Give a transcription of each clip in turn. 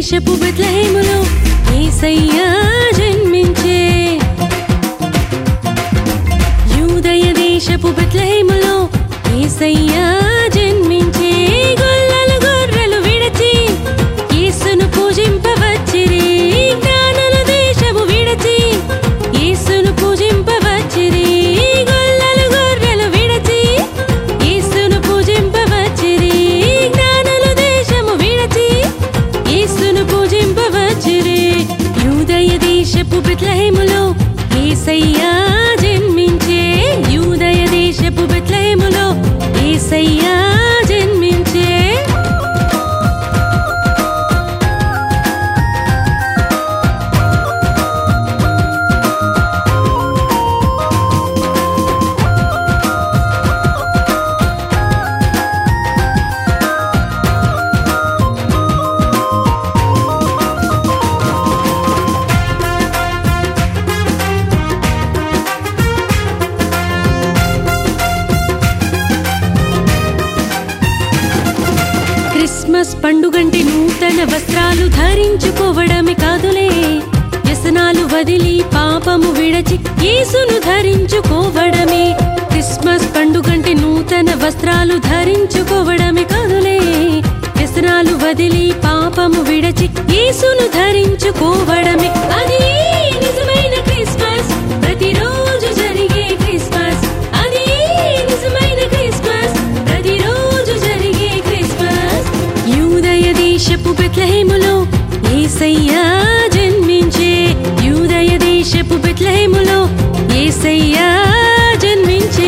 దేశపు బెత్లహేములో యేసయ్యా జన్మించే యూదయ దేశపు బెత్లహేములో యేసయ్యా జన్మించే గొల్లలు గొర్రెలు విడచి యేసును పూజింపవచ్చిరి జ్ఞానుల దేశము విడచి యేసును పూజింపవచ్చిరి గొల్లలు గొర్రెలు విడచి యేసును పూజింపవచ్చిరి జ్ఞానుల దేశము విడచి యేసును పూజింపవచ్చిరి యూదయ దేశపు బెత్లహేములో యేసయ్యా జన్మించే యూదయ దేశపు బెత్లహేములో యేసయ్యా జన్మించే క్రిస్మస్ పండుగంటే నూతన వస్త్రాలు ధరించుకోవడమే కాదులే వ్యసనాలు వదిలి పాపము విడచి యేసును ధరించుకోవడమే క్రిస్మస్ పండుగంటే నూతన వస్త్రాలు ధరించుకోవడమే కాదులే వ్యసనాలు వదిలి పాపము విడచి యేసును ధరించుకోవడమే అది నిజమైన క్రిస్మస్ ప్రతిరోజు జరిగే క్రిస్మస్ అది నిజమైన క్రిస్మస్ ప్రతిరోజు జరిగే క్రిస్మస్ యూదయ దేశపు బెత్లహేములో యేసయ్యా జన్మించే యూదయ దేశపు బెత్లహేములో యేసయ్యా జన్మించే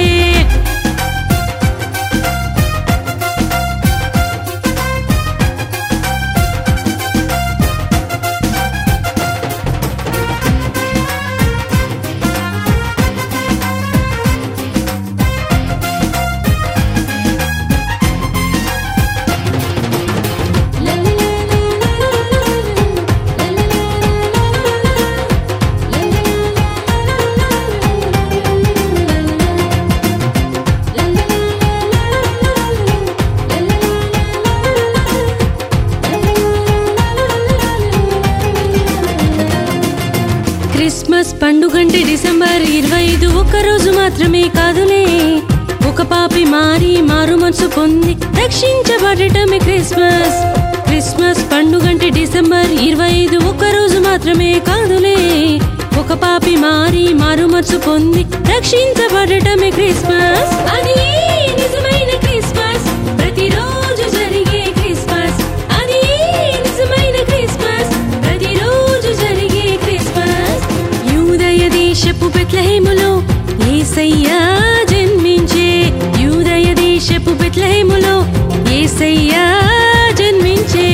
క్రిస్మస్ పండుగంటే డిసెంబర్ ఇరవై ఐదు రోజు మాత్రమే కాదులే ఒక పాపి మారి మారు మనసు పొంది రక్షించబడటమే క్రిస్మస్ క్రిస్మస్ పండుగంటే డిసెంబర్ ఇరవై ఐదు రోజు మాత్రమే కాదులే ఒక పాపి మారి మారు మనసు పొంది రక్షించబడటమే క్రిస్మస్ అది నిజమైన క్రిస్మస్ ప్రతిరోజు జరిగే క్రిస్మస్ అది నిజమైన క్రిస్మస్ ప్రతిరోజు జరిగే క్రిస్మస్ యూదయ దేశపు బెత్లహేములో యేసయ్యా జన్మించే యూదయ దేశపు బెత్లహేములో యేసయ్యా జన్మించే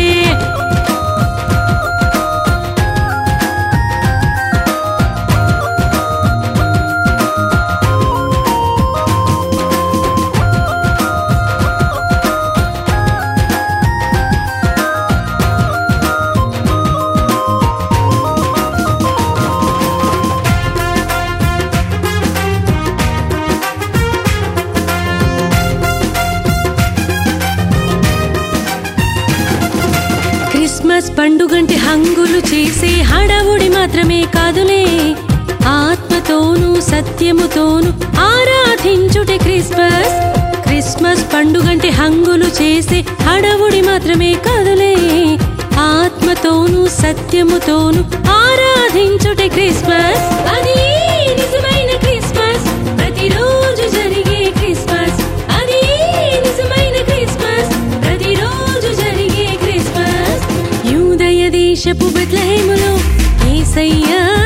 క్రిస్మస్ పండుగంటే హంగులు చేసే హడావుడి మాత్రమే కాదులే ఆత్మతోనూ సత్యముతోనూ ఆరాధించుటే క్రిస్మస్ క్రిస్మస్ పండుగంటే హంగులు చేసే హడావుడి మాత్రమే కాదులే ఆత్మతోనూ సత్యముతోనూ ఆరాధించుటే క్రిస్మస్ అది నిజమైన క్రిస్మస్ ప్రతిరోజు జరిగే క్రిస్మస్ అది నిజమైన క్రిస్మస్ ప్రతిరోజు జరిగే క్రిస్మస్ యూదయ దేశపు బెత్లహేములో యేసయ్యా